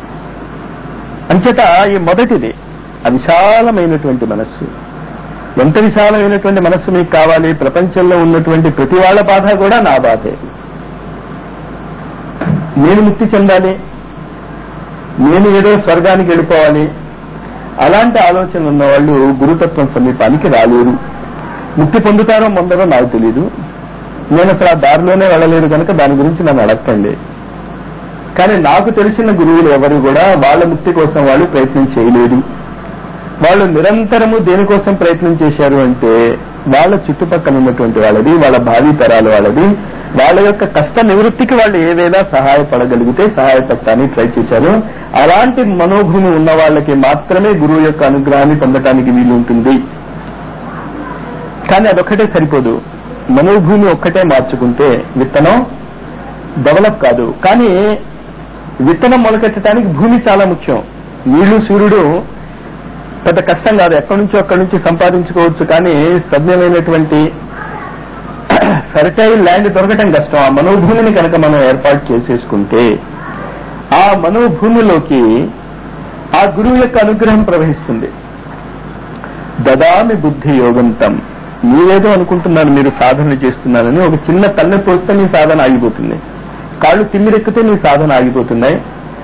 అంచేత ఈ మొదటిది ఆ విశాలమైనటువంటి మనస్సు ఎంత విశాలమైనటువంటి మనస్సు మీకు కావాలి ప్రపంచంలో ఉన్నటువంటి ప్రతి వాళ్ళ బాధ కూడా నా బాధే నేను ముక్తి చెందాలి నేను ఏదో స్వర్గానికి వెళ్ళిపోవాలి అలాంటి ఆలోచన ఉన్న వాళ్ళు గురుతత్వం సమీపానికి రాలేరు ముక్తి పొందుతారో పొందరో నాకు తెలియదు నేను అసలు ఆ దారిలోనే వెళ్ళలేదు కనుక దాని గురించి నన్ను అడగండి కానీ నాకు తెలిసిన గురువులు ఎవరు కూడా వాళ్ళ ముక్తి కోసం వాళ్ళు ప్రయత్నం చేయలేదు వాళ్ళు నిరంతరము దేనికోసం ప్రయత్నం చేశారు అంటే వాళ్ళ చుట్టుపక్కల ఉన్నటువంటి వాళ్ళది వాళ్ళ భావి తరాల వాళ్ళది వాళ్ళ యొక్క కష్ట నివృత్తికి వాళ్ళు ఏదైనా సహాయపడగలిగితే సహాయపడటానికి ట్రై చేశారు అలాంటి మనోభూమి ఉన్న వాళ్ళకి మాత్రమే గురువు యొక్క అనుగ్రహాన్ని పొందటానికి వీలు ఉంటుంది కానీ అదొక్కటే సరిపోదు మనోభూమి ఒక్కటే మార్చుకుంటే విత్తనం డెవలప్ కాదు కానీ విత్తనం మొలకెత్తడానికి భూమి చాలా ముఖ్యం నీళ్లు సూర్యుడు పెద్ద కష్టం కాదు ఎక్కడి నుంచో అక్కడి నుంచి సంపాదించుకోవచ్చు కానీ సభ్యమైనటువంటి ఫెర్టైల్ ల్యాండ్ దొరకటం కష్టం ఆ మనోభూమిని కనుక మనం ఏర్పాటు చేసేసుకుంటే ఆ మనోభూమిలోకి ఆ గురువు యొక్క అనుగ్రహం ప్రవహిస్తుంది దదామి బుద్ధి యోగంతం మీరేదో అనుకుంటున్నారు మీరు సాధన చేస్తున్నారని ఒక చిన్న తల్లి పోస్తే మీ సాధన ఆగిపోతుంది కాళ్ళు తిమ్మిరెక్కితే మీ సాధన ఆగిపోతున్నాయి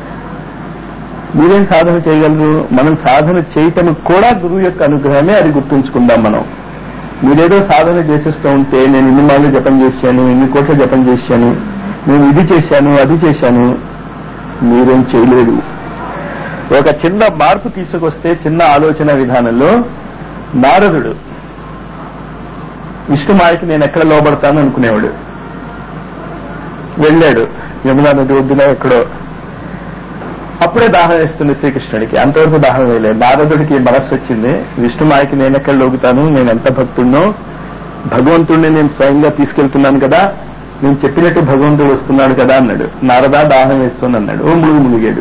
మీరేం సాధన చేయగలరు మనం సాధన చేయటం కూడా గురువు యొక్క అనుగ్రహమే అది గుర్తుంచుకుందాం మనం మీరేదో సాధన చేసేస్తూ ఉంటే నేను ఇన్ని మాటలు జపం చేశాను ఇన్ని కోట్ల జపం చేశాను నేను ఇది చేశాను అది చేశాను మీరేం చేయలేదు ఒక చిన్న మార్పు తీసుకొస్తే చిన్న ఆలోచన విధానంలో నారదుడు విష్ణుమాయకి నేను ఎక్కడ లోబడతాను అనుకునేవాడు వెళ్ళాడు యమునా నది ఒడ్డున ఎక్కడో అప్పుడే దాహం వేస్తుంది శ్రీకృష్ణుడికి అంతవరకు దాహం వేయలేదు నారదుడికి మనస్సు వచ్చింది విష్ణుమాయకి నేను ఎక్కడ లోగుతాను నేను ఎంత భక్తుడినో భగవంతుడిని నేను స్వయంగా తీసుకెళ్తున్నాను కదా నేను చెప్పినట్టు భగవంతుడు వస్తున్నాడు కదా అన్నాడు నారదా దాహం వేస్తుంది అన్నాడు ఓ ములుగు ములిగాడు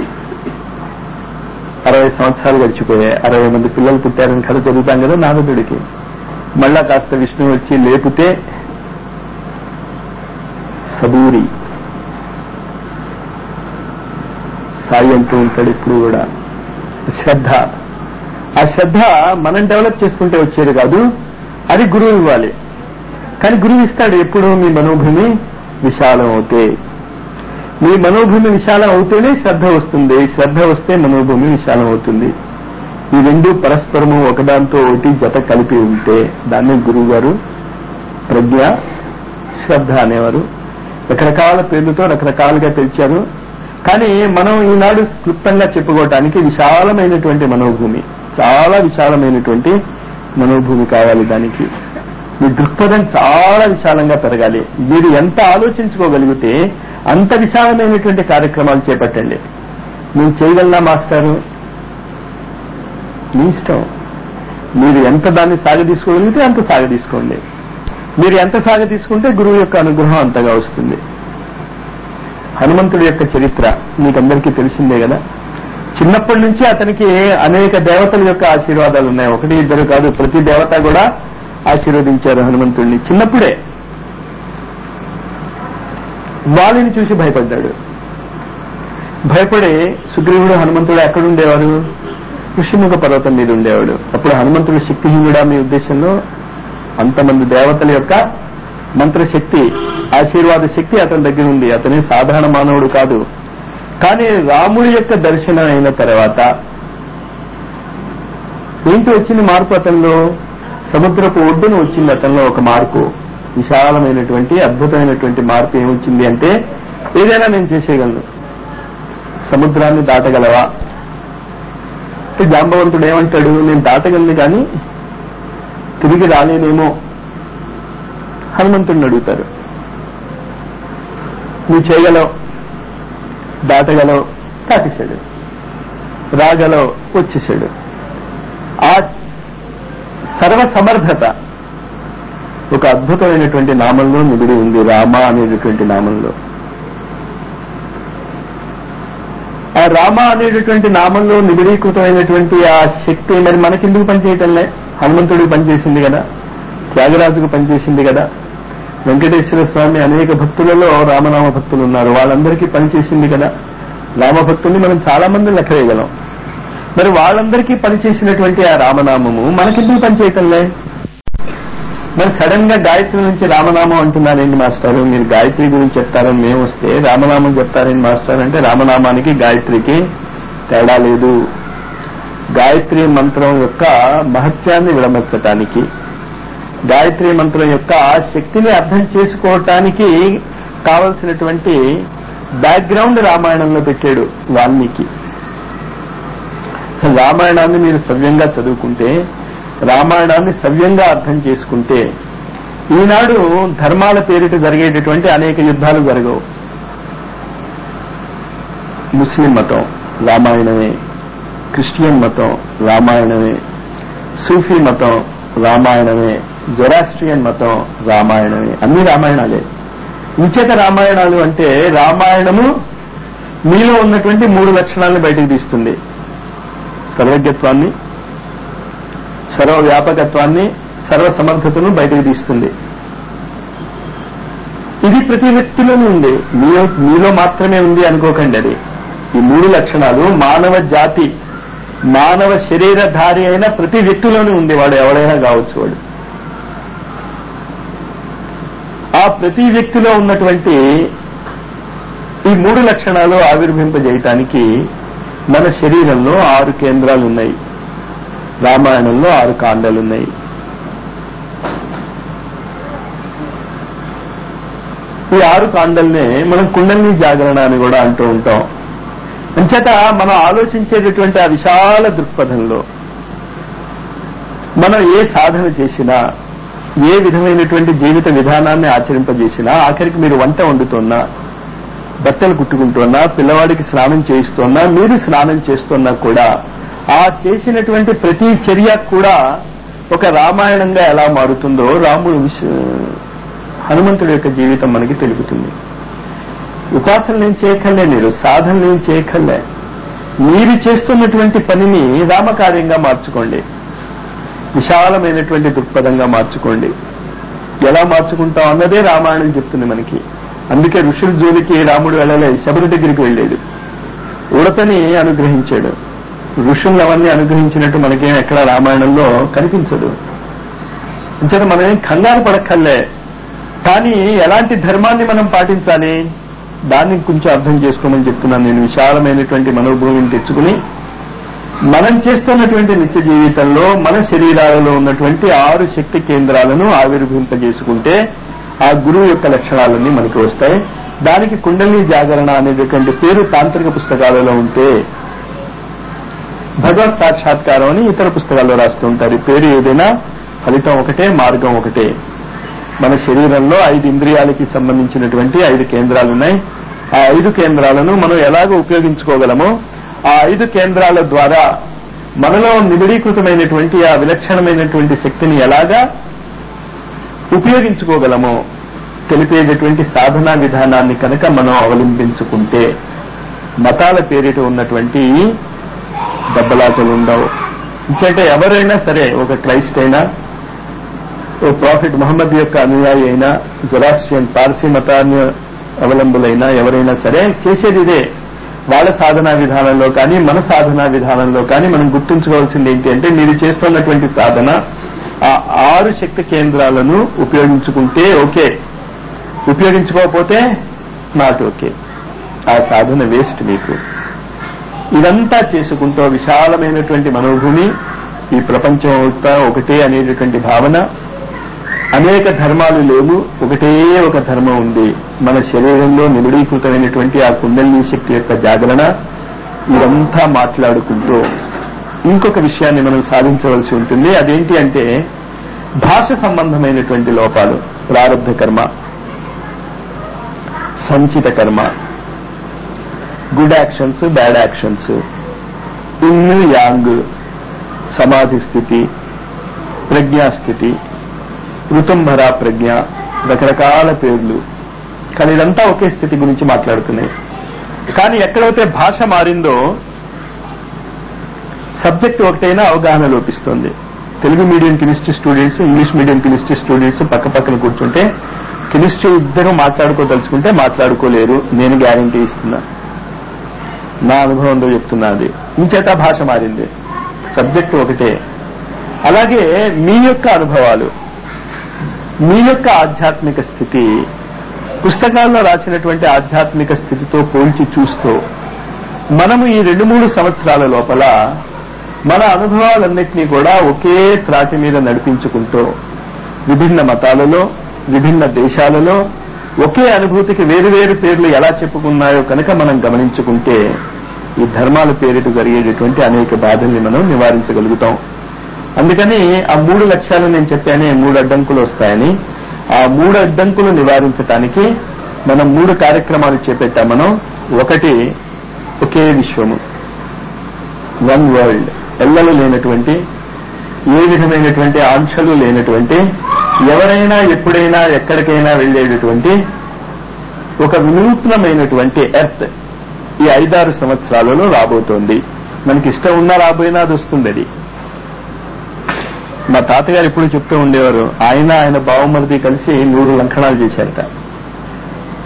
అరవై సంవత్సరాలు గడిచిపోయాయి అరవై మంది పిల్లలు పుట్టారని కథ చదువుతాం కదా నారదుడికి మళ్ళా కాస్త విష్ణువు వచ్చి లేపితే సబూరి సాయి అంటూ ఉంటాడు ఇప్పుడు కూడా శ్రద్ధ ఆ శ్రద్ధ మనం డెవలప్ చేసుకుంటే వచ్చేది కాదు అది గురువు ఇవ్వాలి కానీ గురువు ఇస్తాడు ఎప్పుడు మీ మనోభూమి విశాలం అవుతే మీ మనోభూమి విశాలం అవుతేనే శ్రద్ధ వస్తుంది శ్రద్ధ వస్తే మనోభూమి విశాలం అవుతుంది ఈ రెండు పరస్పరము ఒకదాంతో ఒకటి జత కలిపి ఉంటే దాన్ని గురువు గారు ప్రజ్ఞ శ్రద్ధ అనేవారు రకరకాల పేర్లతో రకరకాలుగా పిలిచారు కానీ మనం ఈనాడు క్లుప్తంగా చెప్పుకోవటానికి విశాలమైనటువంటి మనోభూమి చాలా విశాలమైనటువంటి మనోభూమి కావాలి దానికి మీ దృక్పథం చాలా విశాలంగా పెరగాలి మీరు ఎంత ఆలోచించుకోగలిగితే అంత విశాలమైనటువంటి కార్యక్రమాలు చేపట్టండి మీరు చేయగలనా మాస్టారు మీ ఇష్టం మీరు ఎంత దాన్ని సాగదీసుకోగలిగితే అంత సాగదీసుకోండి మీరు ఎంత సాగదీసుకుంటే గురువు యొక్క అనుగ్రహం అంతగా వస్తుంది హనుమంతుడి యొక్క చరిత్ర మీకందరికీ తెలిసిందే కదా చిన్నప్పటి నుంచి అతనికి అనేక దేవతల యొక్క ఆశీర్వాదాలు ఉన్నాయి ఒకటి ఇద్దరు కాదు ప్రతి దేవత కూడా ఆశీర్వదించారు హనుమంతుడిని చిన్నప్పుడే వాళ్ళని చూసి భయపడ్డాడు భయపడి సుగ్రీవుడు హనుమంతుడు ఎక్కడుండేవారు ఋషిముఖ పర్వతం మీద ఉండేవాడు అప్పుడు హనుమంతుడు శక్తిహీనుడా మీ ఉద్దేశంలో అంతమంది దేవతల యొక్క మంత్రశక్తి ఆశీర్వాద శక్తి అతని దగ్గర ఉంది అతని సాధారణ మానవుడు కాదు కానీ రాముడి యొక్క దర్శనం అయిన తర్వాత ఏంటి వచ్చింది మార్పు అతనిలో సముద్రపు ఒడ్డున వచ్చింది అతనిలో ఒక మార్పు విశాలమైనటువంటి అద్భుతమైనటువంటి మార్పు ఏమొచ్చింది అంటే ఏదైనా నేను చేసేయగలను సముద్రాన్ని దాటగలవా అంటే జాంబవంతుడు ఏమంటాడు నేను దాటగలను కానీ తిరిగి రాలేనేమో హనుమంతుడిని అడుగుతారు నువ్వు చేయగలవు దాటగలవు దాటేశాడు రాగలవు వచ్చేసాడు ఆ సర్వ సమర్థత ఒక అద్భుతమైనటువంటి నామంలో నిబిడి ఉంది రామ అనేటటువంటి నామంలో ఆ రామ అనేటటువంటి నామంలో నిబిడీకృతమైనటువంటి ఆ శక్తి మరి మనకెందుకు పనిచేయటంలే హనుమంతుడికి పనిచేసింది కదా త్యాగరాజుకు పనిచేసింది కదా వెంకటేశ్వర స్వామి అనేక భక్తులలో రామనామ భక్తులు ఉన్నారు వాళ్ళందరికీ పనిచేసింది కదా రామభక్తుల్ని మనం చాలా మంది లెక్క వేయగలం మరి వాళ్ళందరికీ పనిచేసినటువంటి ఆ రామనామము మనకెందుకు పనిచేయటంలే మరి సడన్ గా గాయత్రి నుంచి రామనామం అంటున్నారేంటి మాస్టర్ మీరు గాయత్రి గురించి చెప్తారని మేము వస్తే రామనామం చెప్తారేంటి మాస్టర్ అంటే రామనామానికి గాయత్రికి తేడా లేదు గాయత్రి మంత్రం యొక్క మహత్యాన్ని విడమర్చటానికి గాయత్రి మంత్రం యొక్క శక్తిని అర్థం చేసుకోవటానికి కావలసినటువంటి బ్యాక్గ్రౌండ్ రామాయణంలో పెట్టాడు వాల్మీకి అసలు రామాయణాన్ని మీరు సవ్యంగా చదువుకుంటే రామాయణాన్ని సవ్యంగా అర్థం చేసుకుంటే ఈనాడు ధర్మాల పేరిట జరిగేటటువంటి అనేక యుద్ధాలు జరగవు ముస్లిం మతం రామాయణమే క్రిస్టియన్ మతం రామాయణమే సూఫీ మతం రామాయణమే జొరాస్ట్రియన్ మతం రామాయణమే అన్ని రామాయణాలే ఇంచేత రామాయణాలు అంటే రామాయణము మీలో ఉన్నటువంటి మూడు లక్షణాలను బయటకు తీస్తుంది సర్వజ్ఞత్వాన్ని సర్వ వ్యాపకత్వాన్ని సర్వ సమర్థతను బయటకు తీస్తుంది ఇది ప్రతి వ్యక్తిలోనూ ఉంది మీలో మీలో మాత్రమే ఉంది అనుకోకండి అది ఈ మూడు లక్షణాలు మానవ జాతి మానవ శరీరధారి అయిన ప్రతి వ్యక్తిలోనూ ఉంది వాడు ఎవడైనా కావచ్చు వాడు ఆ ప్రతి వ్యక్తిలో ఉన్నటువంటి ఈ మూడు లక్షణాలు ఆవిర్భింపజేయటానికి మన శరీరంలో ఆరు కేంద్రాలు ఉన్నాయి రామాయణంలో ఆరు కాండాలు ఉన్నాయి ఈ ఆరు కాండల్నే మనం కుండలిని జాగరణ అని కూడా అంటూ ఉంటాం అంచేత మనం ఆలోచించేటటువంటి ఆ విశాల దృక్పథంలో మనం ఏ సాధన చేసినా ఏ విధమైనటువంటి జీవిత విధానాన్ని ఆచరింపజేసినా ఆఖరికి మీరు వంట వండుతున్నా బట్టలు కుట్టుకుంటున్నా పిల్లవాడికి స్నానం చేయిస్తున్నా మీరు స్నానం చేస్తున్నా కూడా ఆ చేసినటువంటి ప్రతి చర్య కూడా ఒక రామాయణంగా ఎలా మారుతుందో రాముడు విశ్- హనుమంతుడి యొక్క జీవితం మనకి తెలుపుతుంది ఉపాసన నేను చేయక్కర్లే మీరు సాధన నేను చేయక్కర్లే మీరు చేస్తున్నటువంటి పనిని రామకార్యంగా మార్చుకోండి విశాలమైనటువంటి దృక్పథంగా మార్చుకోండి ఎలా మార్చుకుంటాం అన్నదే రామాయణం చెప్తుంది మనకి అందుకే ఋషుల జోలికి రాముడు వెళ్ళలేదు శబరి దగ్గరికి వెళ్ళాడు ఉడతని అనుగ్రహించాడు ఋషులను అవన్నీ అనుగ్రహించినట్టు మనకేం ఎక్కడ రామాయణంలో కనిపించదు అంచేత మనం ఏం కంగారు పడక్కర్లే కానీ ఎలాంటి ధర్మాన్ని మనం పాటించాలి దాన్ని కొంచెం అర్థం చేసుకోమని చెప్తున్నాను నేను విశాలమైనటువంటి మనోభూమిని తెచ్చుకుని మనం చేస్తున్నటువంటి నిత్య జీవితంలో మన శరీరాలలో ఉన్నటువంటి ఆరు శక్తి కేంద్రాలను ఆవిర్భింపజేసుకుంటే ఆ గురువు యొక్క లక్షణాలన్నీ మనకు వస్తాయి దానికి కుండలి జాగరణ అనేటటువంటి పేరు తాంత్రిక పుస్తకాలలో ఉంటే భగవత్ సాక్షాత్కారం అని ఇతర పుస్తకాల్లో రాస్తూ ఉంటారు ఈ పేరు ఏదైనా ఫలితం ఒకటే మార్గం ఒకటే మన శరీరంలో ఐదు ఇంద్రియాలకి సంబంధించినటువంటి ఐదు కేంద్రాలు ఉన్నాయి ఆ ఐదు కేంద్రాలను మనం ఎలాగ ఉపయోగించుకోగలమో ఆ ఐదు కేంద్రాల ద్వారా మనలో నిబిడీకృతమైనటువంటి ఆ విలక్షణమైనటువంటి శక్తిని ఎలాగా ఉపయోగించుకోగలమో తెలిపేటటువంటి సాధనా విధానాన్ని కనుక మనం అవలంబించుకుంటే మతాల పేరిట ఉన్నటువంటి దెబ్బలాటలు ఉండవు ఇంకంటే ఎవరైనా సరే ఒక క్రైస్ట్ అయినా ఓ ప్రాఫిట్ మహమ్మద్ యొక్క అనుయాయి అయినా జొరాస్ట్రియన్ పార్సీ మతాన్ని అవలంబులైనా ఎవరైనా సరే చేసేది ఇదే వాళ్ళ సాధనా విధానంలో కానీ మన సాధనా విధానంలో కానీ మనం గుర్తుంచుకోవాల్సింది ఏంటి అంటే మీరు చేస్తున్నటువంటి సాధన ఆ ఆరు శక్తి కేంద్రాలను ఉపయోగించుకుంటే ఓకే ఉపయోగించుకోకపోతే నాట్ ఓకే ఆ సాధన వేస్ట్ మీకు ఇదంతా చేసుకుంటూ విశాలమైనటువంటి మనోభూమి ఈ ప్రపంచం అంతా ఒకటే అనేటటువంటి భావన అనేక ధర్మాలు లేవు ఒకటే ఒక ధర్మం ఉంది మన శరీరంలో నిబిడీకృతమైనటువంటి ఆ కుండలిని శక్తి యొక్క జాగరణ ఇదంతా మాట్లాడుకుంటూ ఇంకొక విషయాన్ని మనం సాధించవలసి ఉంటుంది అదేంటి అంటే భాష సంబంధమైనటువంటి లోపాలు ప్రారంభ కర్మ సంచిత కర్మ good actions bad actions yin yang సమాధి స్థితి ప్రజ్ఞాస్థితి ఋతుంభర ప్రజ్ఞ రకరకాల పేర్లు కానీ ఇదంతా ఒకే స్థితి గురించి మాట్లాడుతున్నాయి కానీ ఎక్కడైతే భాష మారిందో సబ్జెక్ట్ ఒకటైనా అవగాహన లోపిస్తుంది Telugu medium chemistry students English medium chemistry students పక్క పక్కన కూర్చుంటే కెమిస్ట్రీ ఇద్దరు మాట్లాడుకోదలుచుకుంటే మాట్లాడుకోలేరు నేను గ్యారంటీ ఇస్తున్నా నా అనుభవంలో చెప్తున్నా అది ఇంచేత భాష మారింది సబ్జెక్ట్ ఒకటే అలాగే మీ యొక్క అనుభవాలు మీ యొక్క ఆధ్యాత్మిక స్థితి పుస్తకాల్లో రాసినటువంటి ఆధ్యాత్మిక స్థితితో పోల్చి చూస్తూ మనము ఈ రెండు మూడు సంవత్సరాల లోపల మన అనుభవాలన్నింటినీ కూడా ఒకే త్రాటి మీద నడిపించుకుంటూ విభిన్న మతాలలో విభిన్న దేశాలలో ఒకే అనుభూతికి వేరు వేరు పేర్లు ఎలా చెప్పుకున్నాయో కనుక మనం గమనించుకుంటే ఈ ధర్మాల పేరిట జరిగేటటువంటి అనేక బాధల్ని మనం నివారించగలుగుతాం అందుకని ఆ మూడు లక్ష్యాలు నేను చెప్పానే మూడు అడ్డంకులు వస్తాయని ఆ మూడు అడ్డంకులు నివారించడానికి మనం మూడు కార్యక్రమాలు చేపట్టాం మనం ఒకటి ఒకే విశ్వము వన్ వరల్డ్ ఎల్లలు లేనటువంటి ఏ విధమైనటువంటి ఆంక్షలు లేనటువంటి ఎవరైనా ఎప్పుడైనా ఎక్కడికైనా వెళ్ళేటటువంటి ఒక వినూత్నమైనటువంటి ఎర్త్ ఈ ఐదారు సంవత్సరాలలో రాబోతోంది మనకి ఇష్టం ఉన్నా రాబోయినా అది వస్తుంది అది మా తాతగారు ఎప్పుడు చెప్తూ ఉండేవారు ఆయన ఆయన బావమరిది కలిసి నూరు లంకణాలు చేశారట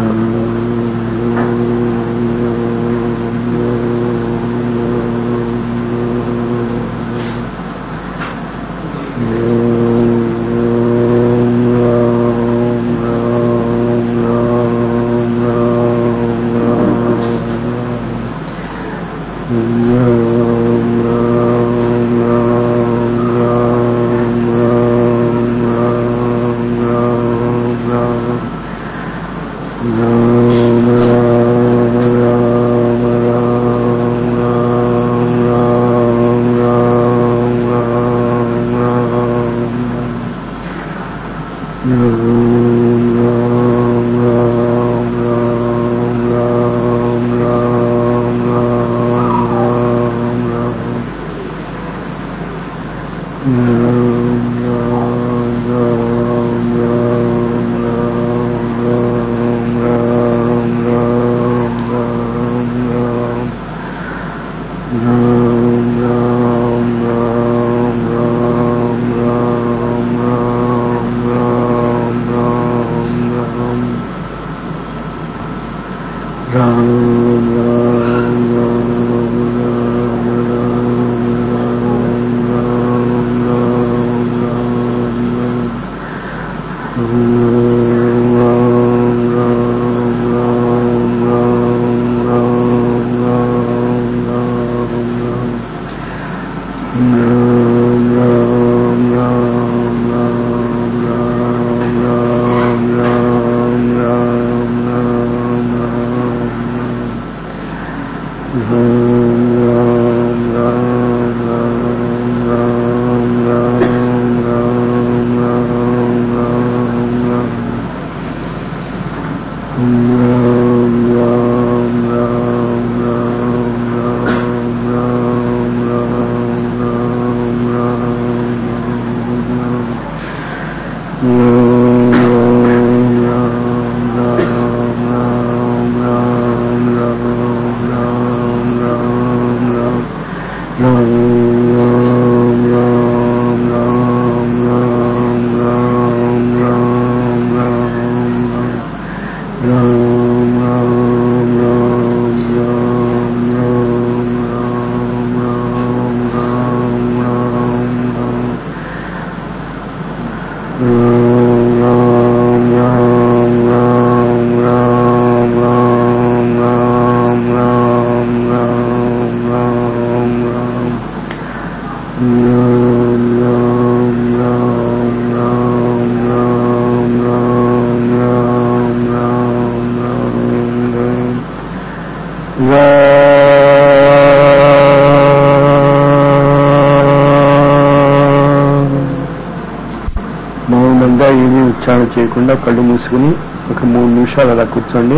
మౌనంగా ఏమీ ఉచ్చారణ చేయకుండా కళ్ళు మూసుకుని ఒక మూడు నిమిషాలు అలా కూర్చోండి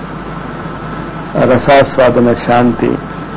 ఆ రసాస్వాదన శాంతి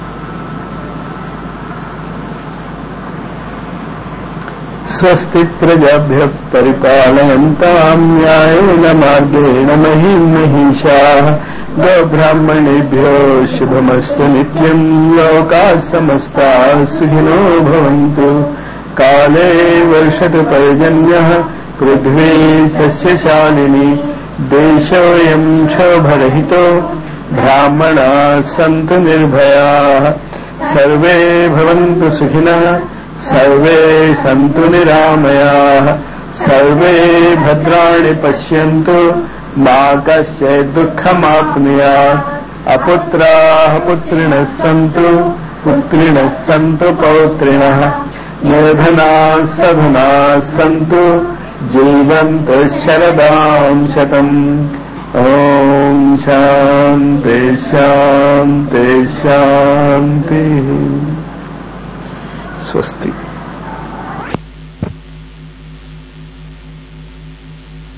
స్వస్తి ప్రజాభ్య పరిపాలయంతాం న్యాయేన మార్గేణ మహిం మహిషా గోబ్రాహ్మణేభ్యో శుభమస్తు నిత్యం లోకా సమస్తా సుఖినో భవంతు కాలే వర్షతు పర్జన్య పృథ్వీ సస్యశాలిని దేశోయం క్షోభరహితో బ్రాహ్మణా సంతు నిర్భయా సర్వే భవంతు సుఖినః సర్వే సంతు నిరామయా సర్వే భద్రాణి పశ్యంతు మా కశ్య దుఃఖమాప్నుయాత్ అపుత్రాः పుత్రిణः సంతు పుత్రిణः సంతు పౌత్రిణः నిర్ధనాः సధనాः సంతు జీవంతు శరదాం శతం ఓం శాంతి శాంతి శాంతి స్వస్తి